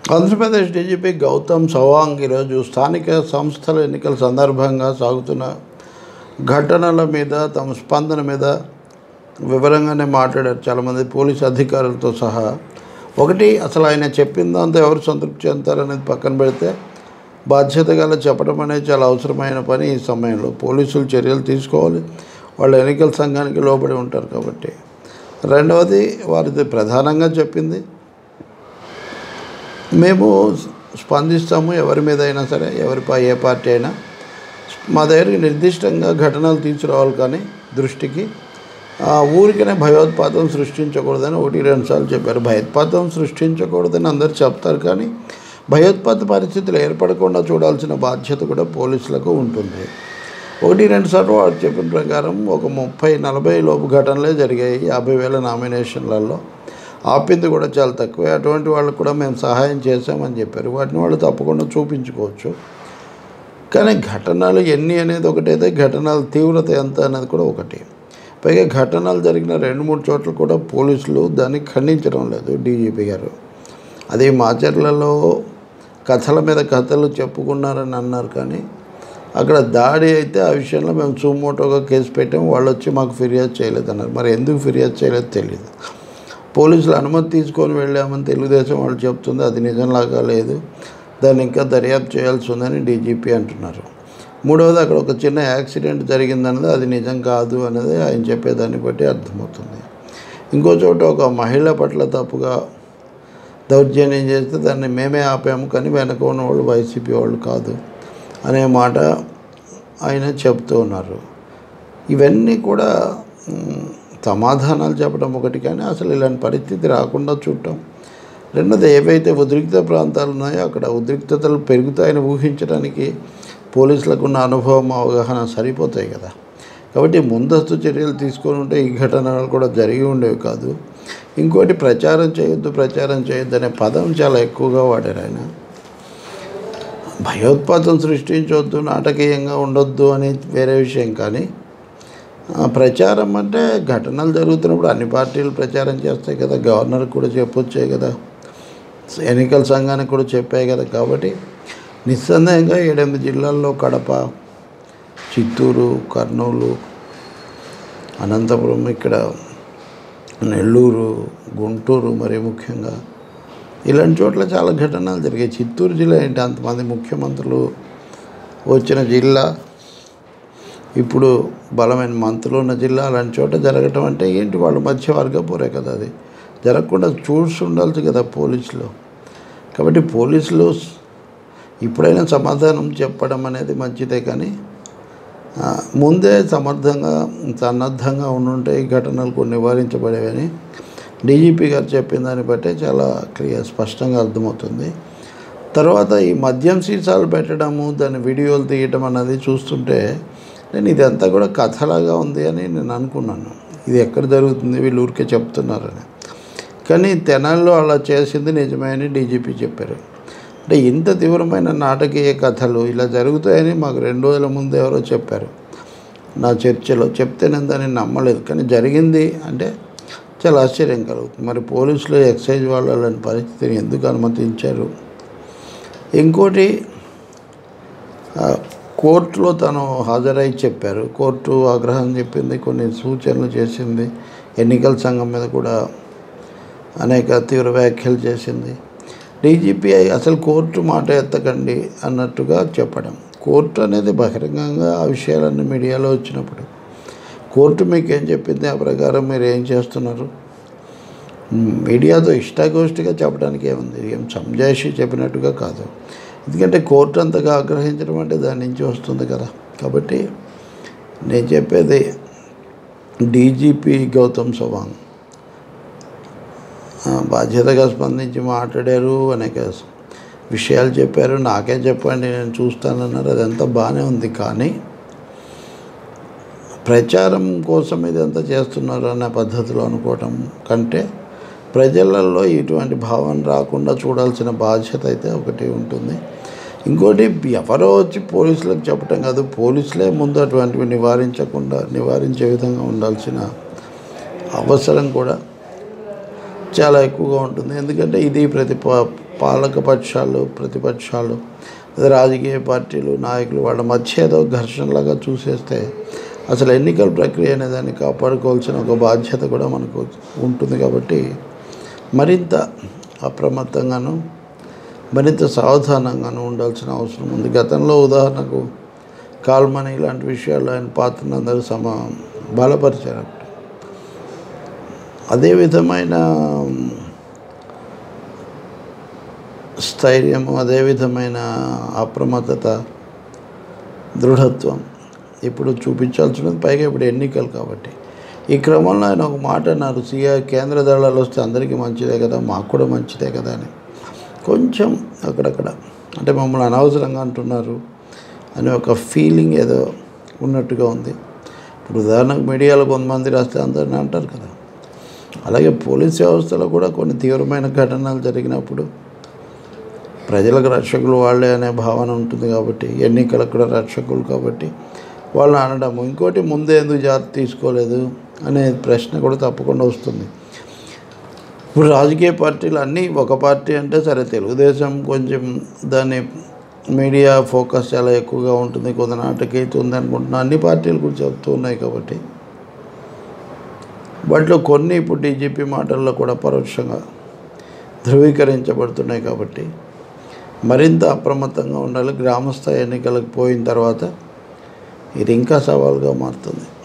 Andhra Pradesh DGP Gautam Sawang ఈరోజు స్థానిక సంస్థల ఎన్నికల సందర్భంగా సాగుతున్న ఘటనల మీద తమ స్పందన మీద వివరంగానే మాట్లాడారు చాలామంది పోలీసు అధికారులతో సహా ఒకటి అసలు ఆయన చెప్పిన దాంతో ఎవరు సంతృప్తి చెందుతారనేది పక్కన పెడితే బాధ్యత గల చెప్పడం అనేది చాలా అవసరమైన పని ఈ సమయంలో పోలీసులు చర్యలు తీసుకోవాలి వాళ్ళు ఎన్నికల సంఘానికి లోబడి ఉంటారు కాబట్టి రెండవది వారిది ప్రధానంగా చెప్పింది మేము స్పందిస్తాము ఎవరి మీద అయినా సరే ఎవరిపై ఏ పార్టీ అయినా మా దగ్గరికి నిర్దిష్టంగా ఘటనలు తీసుకురావాలి కానీ దృష్టికి ఆ, ఊరికనే భయోత్పాతం సృష్టించకూడదని ఒకటి రెండు సార్లు చెప్పారు భయోత్పాతం సృష్టించకూడదని అందరు చెప్తారు కానీ భయోత్పాత పరిస్థితులు ఏర్పడకుండా చూడాల్సిన బాధ్యత కూడా పోలీసులకు ఉంటుంది ఒకటి రెండు సార్లు వాడు చెప్పిన ప్రకారం ఒక ముప్పై నలభై లోపు ఘటనలే జరిగాయి యాభై వేల నామినేషన్లలో ఆపింది కూడా చాలా తక్కువే అటువంటి వాళ్ళకు కూడా మేము సహాయం చేశామని చెప్పారు వాటిని వాళ్ళు తప్పకుండా చూపించుకోవచ్చు కానీ ఘటనలు ఎన్ని అనేది ఒకటైతే ఘటనల తీవ్రత ఎంత అనేది కూడా ఒకటి పైగా ఘటనలు జరిగిన రెండు మూడు చోట్ల కూడా పోలీసులు దాన్ని ఖండించడం లేదు డీజీపీ గారు అది మాచర్లలో కథల మీద కథలు చెప్పుకున్నారని అన్నారు కానీ అక్కడ దాడి అయితే ఆ విషయంలో మేము సుమోటోగా కేసు పెట్టాము వాళ్ళు వచ్చి మాకు ఫిర్యాదు చేయలేదన్నారు మరి ఎందుకు ఫిర్యాదు చేయలేదో తెలియదు పోలీసులు అనుమతి తీసుకొని వెళ్ళామని తెలుగుదేశం వాళ్ళు చెప్తుంది అది నిజంలాగా లేదు దాన్ని ఇంకా దర్యాప్తు చేయాల్సి ఉందని డీజీపీ అంటున్నారు మూడవది అక్కడ ఒక చిన్న యాక్సిడెంట్ జరిగిందన్నది అది నిజం కాదు అనేది ఆయన చెప్పేదాన్ని బట్టి అర్థమవుతుంది ఇంకో చోట ఒక మహిళ పట్ల తప్పుగా దౌర్జన్యం చేస్తే దాన్ని మేమే ఆపాము కానీ వెనక ఉన్న వాళ్ళు వైసీపీ వాళ్ళు కాదు అనే మాట ఆయన చెప్తూ ఉన్నారు ఇవన్నీ కూడా మ్, సమాధానాలు చెప్పడం ఒకటి కానీ అసలు ఇలాంటి పరిస్థితి రాకుండా చూడటం రెండోది ఏవైతే ఉద్రిక్త ప్రాంతాలు ఉన్నాయో అక్కడ ఉద్రిక్తతలు పెరుగుతాయని ఊహించడానికి పోలీసులకు ఉన్న అనుభవం అవగాహన సరిపోతాయి కదా కాబట్టి ముందస్తు చర్యలు తీసుకొని ఉంటే ఈ ఘటనలు కూడా జరిగి ఉండేవి కాదు ఇంకోటి ప్రచారం చేయొద్దు ప్రచారం చేయొద్దు అనే పదం చాలా ఎక్కువగా వాడారు ఆయన భయోత్పాతం సృష్టించవద్దు నాటకీయంగా ఉండొద్దు అని వేరే విషయం కానీ ఆ, ప్రచారం అంటే ఘటనలు జరుగుతున్నప్పుడు అన్ని పార్టీలు ప్రచారం చేస్తాయి కదా గవర్నర్కి కూడా చెప్పొచ్చే కదా ఎన్నికల సంఘానికి కూడా చెప్పాయి కదా కాబట్టి నిస్సందేహంగా ఏడెనిమిది జిల్లాల్లో కడప చిత్తూరు కర్నూలు అనంతపురం ఇక్కడ నెల్లూరు గుంటూరు మరి ముఖ్యంగా ఇలాంటి చోట్ల చాలా ఘటనలు జరిగాయి చిత్తూరు జిల్లా ఏంటి అంతమంది ముఖ్యమంత్రులు వచ్చిన జిల్లా ఇప్పుడు బలమైన మంత్రులు ఉన్న జిల్లా అలాంటి చోట జరగటం అంటే ఏంటి వాళ్ళు మధ్యవర్గ పోరే కదా అది జరగకుండా చూసి ఉండాల్సి కదా పోలీసులు కాబట్టి పోలీసులు ఇప్పుడైనా సమాధానం చెప్పడం అనేది మంచిదే కానీ ఆ, ముందే సమర్థంగా సన్నద్ధంగా ఉండుంటే ఈ ఘటనలు కొన్ని నివారించబడేవని డీజీపీ గారు చెప్పిన దాన్ని బట్టే చాలా క్లియర్ స్పష్టంగా అర్థమవుతుంది తర్వాత ఈ మద్యం సీసాలు పెట్టడము దాని వీడియోలు తీయటం అన్నది చూస్తుంటే నేను ఇదంతా కూడా కథలాగా ఉంది అని నేను అనుకున్నాను ఇది ఎక్కడ జరుగుతుంది వీళ్ళు ఊరికే చెప్తున్నారని కానీ తెనాల్లో అలా చేసింది నిజమే అని డీజీపీ చెప్పారు అంటే ఇంత తీవ్రమైన నాటకీయ కథలు ఇలా జరుగుతాయని మాకు రెండు రోజుల ముందు ఎవరో చెప్పారు నా చర్చలో చెప్తే నేను దాన్ని నమ్మలేదు కానీ జరిగింది అంటే చాలా ఆశ్చర్యం కలుగుతుంది మరి పోలీసులు ఎక్సైజ్ వాళ్ళు అలాంటి పరిస్థితిని ఎందుకు అనుమతించారు ఇంకోటి ఆ, కోర్టులో తను హాజరై చెప్పారు కోర్టు ఆగ్రహం చెప్పింది కొన్ని సూచనలు చేసింది ఎన్నికల సంఘం మీద కూడా అనేక తీవ్ర వ్యాఖ్యలు చేసింది డీజీపీ అసలు కోర్టు మాట ఎత్తకండి అన్నట్టుగా చెప్పడం కోర్టు అనేది బహిరంగంగా ఆ విషయాలన్నీ మీడియాలో వచ్చినప్పుడు కోర్టు మీకు ఏం చెప్పింది ఆ ప్రకారం మీరు ఏం చేస్తున్నారు మీడియాతో ఇష్టాగోష్ఠిగా చెప్పడానికి ఏముంది ఏం సంజాయిషి చెప్పినట్టుగా కాదు ఎందుకంటే కోర్టు అంతగా ఆగ్రహించడం అంటే దాని నుంచి వస్తుంది కదా కాబట్టి నేను చెప్పేది డీజీపీ గౌతమ్ సవాంగ్ ఆ, బాధ్యతగా స్పందించి మాట్లాడారు అనేక విషయాలు చెప్పారు నాకే చెప్పండి నేను చూస్తానన్నారు అదంతా బాగానే ఉంది కానీ ప్రచారం కోసం ఇదంతా చేస్తున్నారు అనే పద్ధతిలో అనుకోవటం కంటే ప్రజలలో ఇటువంటి భావన రాకుండా చూడాల్సిన బాధ్యత అయితే ఒకటి ఉంటుంది ఇంకోటి ఎవరో వచ్చి పోలీసులకు చెప్పటం కాదు పోలీసులే ముందు అటువంటివి నివారించకుండా నివారించే విధంగా ఉండాల్సిన అవసరం కూడా చాలా ఎక్కువగా ఉంటుంది ఎందుకంటే ఇది ప్రతి ప- పాలకపక్షాలు ప్రతిపక్షాలు లేదా రాజకీయ పార్టీలు నాయకులు వాళ్ళ మధ్య ఏదో ఘర్షణలాగా చూసేస్తే అసలు ఎన్నికల ప్రక్రియ అనే దాన్ని కాపాడుకోవాల్సిన ఒక బాధ్యత కూడా మనకు ఉంటుంది కాబట్టి మరింత అప్రమత్తంగాను మరింత సావధానంగాను ఉండాల్సిన అవసరం ఉంది గతంలో ఉదాహరణకు కాల్మనీ ఇలాంటి విషయాల్లో ఆయన పాత్రను అందరూ సమ బలపరిచారు అదే విధమైన స్థైర్యము అదే విధమైన అప్రమత్తత దృఢత్వం ఇప్పుడు చూపించాల్సినది పైగా ఇప్పుడు ఎన్నికలు కాబట్టి ఈ క్రమంలో ఆయన ఒక మాట అన్నారు సీఆ కేంద్ర దళాలు వస్తే అందరికీ మంచిదే కదా మాకు కూడా మంచిదే కదా అని కొంచెం అక్కడక్కడ అంటే మమ్మల్ని అనవసరంగా అంటున్నారు అని ఒక ఫీలింగ్ ఏదో ఉన్నట్టుగా ఉంది ఇప్పుడు ఉదాహరణకు మీడియాలో కొంతమంది రాస్తే అందరిని అంటారు కదా అలాగే పోలీస్ వ్యవస్థలో కూడా కొన్ని తీవ్రమైన ఘటనలు జరిగినప్పుడు ప్రజలకు రక్షకులు వాళ్ళే అనే భావన ఉంటుంది కాబట్టి ఎన్నికలకు కూడా రక్షకులు కాబట్టి వాళ్ళని అనడము ఇంకోటి ముందే ఎందుకు జాగ్రత్త తీసుకోలేదు అనే ప్రశ్న కూడా తప్పకుండా వస్తుంది ఇప్పుడు రాజకీయ పార్టీలు అన్నీ ఒక పార్టీ అంటే సరే తెలుగుదేశం కొంచెం దాన్ని మీడియా ఫోకస్ చాలా ఎక్కువగా ఉంటుంది కొంత నాటకీయత ఉంది అనుకుంటున్నా అన్ని పార్టీలు కూడా చెప్తూ ఉన్నాయి కాబట్టి వాటిలో కొన్ని ఇప్పుడు డీజీపీ మాటల్లో కూడా పరోక్షంగా ధృవీకరించబడుతున్నాయి కాబట్టి మరింత అప్రమత్తంగా ఉండాలి గ్రామస్థాయి ఎన్నికలకు పోయిన తర్వాత ఇది ఇంకా సవాలుగా మారుతుంది